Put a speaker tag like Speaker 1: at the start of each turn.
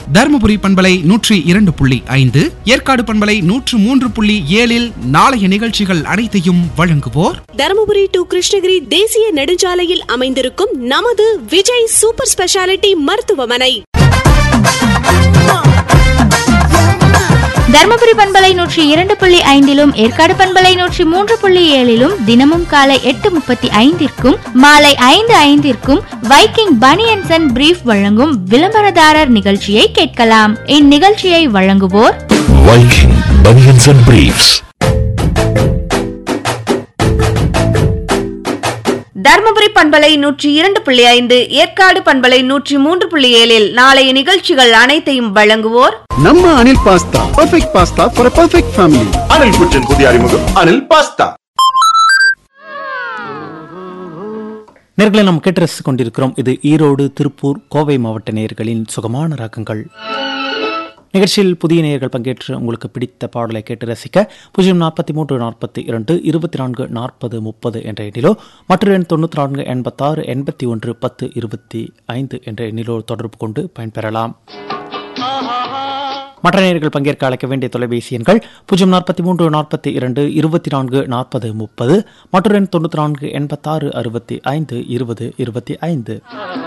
Speaker 1: தருமபுரி பண்பலை நூற்றி இரண்டு புள்ளி ஐந்து ஏற்காடு பண்பலை நூற்று மூன்று புள்ளி ஏழில் நாளைய நிகழ்ச்சிகள் அனைத்தையும் வழங்குவோர்
Speaker 2: தருமபுரி டு கிருஷ்ணகிரி தேசிய நெடுஞ்சாலையில் அமைந்திருக்கும் நமது விஜய் சூப்பர் ஸ்பெஷாலிட்டி மருத்துவமனை
Speaker 3: தர்மபுரி பண்பலை நூற்றி இரண்டு புள்ளி ஐந்திலும் ஏற்காடு பண்பலை நூற்றி மூன்று புள்ளி ஏழிலும் தினமும் காலை எட்டு முப்பத்தி ஐந்திற்கும் மாலை ஐந்து ஐந்திற்கும் வைக்கிங் பனியன்சன் அண்ட் பிரீஃப் வழங்கும் விளம்பரதாரர் நிகழ்ச்சியை கேட்கலாம் இந்நிகழ்ச்சியை வழங்குவோர்
Speaker 4: Viking Bunions and Briefs.
Speaker 5: Dharmapuri பண்பலை நூற்றி இரண்டு புள்ளி ஐந்து ஏற்காடு பண்பலை நூற்றி மூன்று புள்ளி ஏழில் நாளைய நிகழ்ச்சிகள் அனைத்தையும் வழங்குவோர்
Speaker 6: ನಮ್ಮ Anil pasta perfect pasta for a perfect family
Speaker 7: Anil குச்சின் புதிய அறிமுகம் அனில் பாஸ்தா
Speaker 8: நேர்களை நாம் கேட்டு ரசித்துக் கொண்டிருக்கிறோம் இது ஈரோடு திருப்பூர் கோவை மாவட்ட நேயர்களின் சுகமான ராகங்கள் நிகழ்ச்சியில் புதிய நேயர்கள் பங்கேற்று உங்களுக்கு பிடித்த பாடலை கேட்டு ரசிக்க பூஜ்ஜியம் நாற்பத்தி மூன்று நாற்பத்தி இரண்டு இருபத்தி நான்கு நாற்பது முப்பது என்ற எண்ணிலோ மற்றொரு எண் தொண்ணூற்றி நான்கு எண்பத்தாறு எண்பத்தி ஒன்று பத்து இருபத்தி ஐந்து என்ற எண்ணிலோ தொடர்பு கொண்டு பயன்பெறலாம் மற்ற நேயர்கள் பங்கேற்க அழைக்க வேண்டிய தொலைபேசி எண்கள் பூஜ்ஜியம் நாற்பத்தி மூன்று நாற்பத்தி இரண்டு இருபத்தி நான்கு நாற்பது முப்பது மற்றொரு எண் தொண்ணூற்றி நான்கு எண்பத்தாறு அறுபத்தி ஐந்து இருபது இருபத்தி ஐந்து